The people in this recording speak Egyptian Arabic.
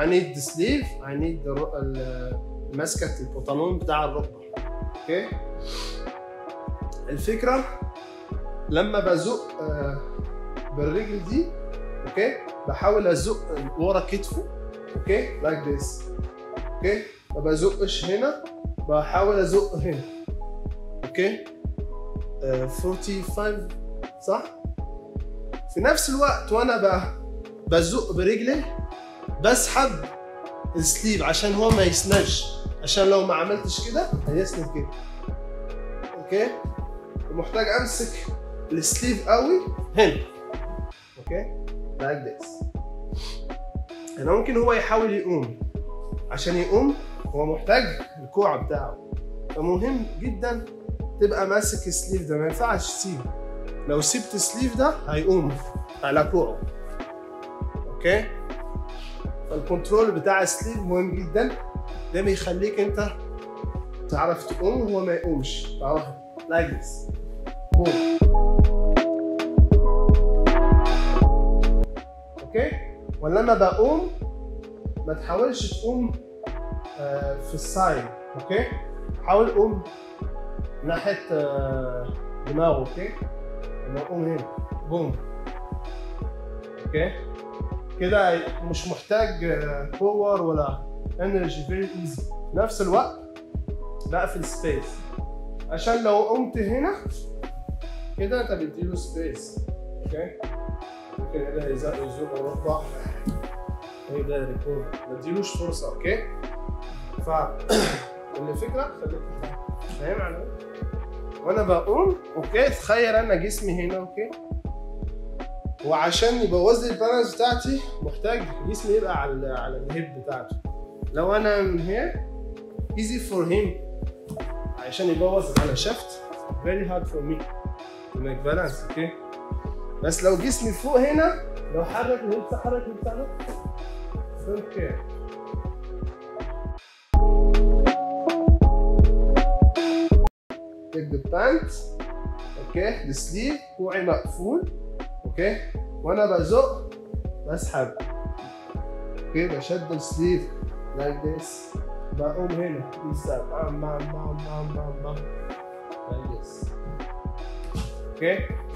I need the sleeve I need the ro- ال- مسكة البنطلون بتاع الركبة اوكي الفكرة لما بزق آه، بالرجل دي اوكي بحاول ازق ورا كتفه اوكي لايك ذس اوكي ما بزقش هنا بحاول ازق هنا اوكي آه، 45 صح في نفس الوقت وانا ب- بزق برجلي بسحب السليف عشان هو ما يسندش عشان لو ما عملتش كده هيسند كده اوكي ومحتاج امسك السليف قوي هنا اوكي لايك ذس انا ممكن هو يحاول يقوم عشان يقوم هو محتاج الكوع بتاعه فمهم جدا تبقى ماسك السليف ده ما ينفعش تسيبه لو سبت السليف ده هيقوم على كوعه اوكي فالكنترول بتاع السليف مهم جدا ده بيخليك انت تعرف تقوم وهو ما يقومش تعرف لايك ذس بوم اوكي ولما بقوم ما تحاولش تقوم آه، في السايد اوكي حاول قوم ناحيه آه، دماغه اوكي انا اقوم هنا بوم اوكي كده مش محتاج باور ولا انرجي فيري ايزي نفس الوقت بقفل سبيس عشان لو قمت هنا كده انت بتديله سبيس اوكي ممكن هنا يزق يزق الركبه يبدا يركب ما تديلوش فرصه اوكي ف الفكره خليك فاهم على إيه؟ وانا بقوم اوكي تخيل انا جسمي هنا اوكي وعشان يبوظ لي البالانس بتاعتي محتاج جسمي يبقى على على الهيب بتاعته لو انا من هنا easy for him عشان يبوظ على شفت very hard for me to make balance اوكي بس لو جسمي فوق هنا لو حرك الهيب حرك الهيب بتاعته don't care take the pants اوكي السليف كوعي مقفول اوكي وانا بزق بسحب اوكي بشد السليف لايك ذس بقوم هنا لسه بام بام بام بام بام بام لايك ذس اوكي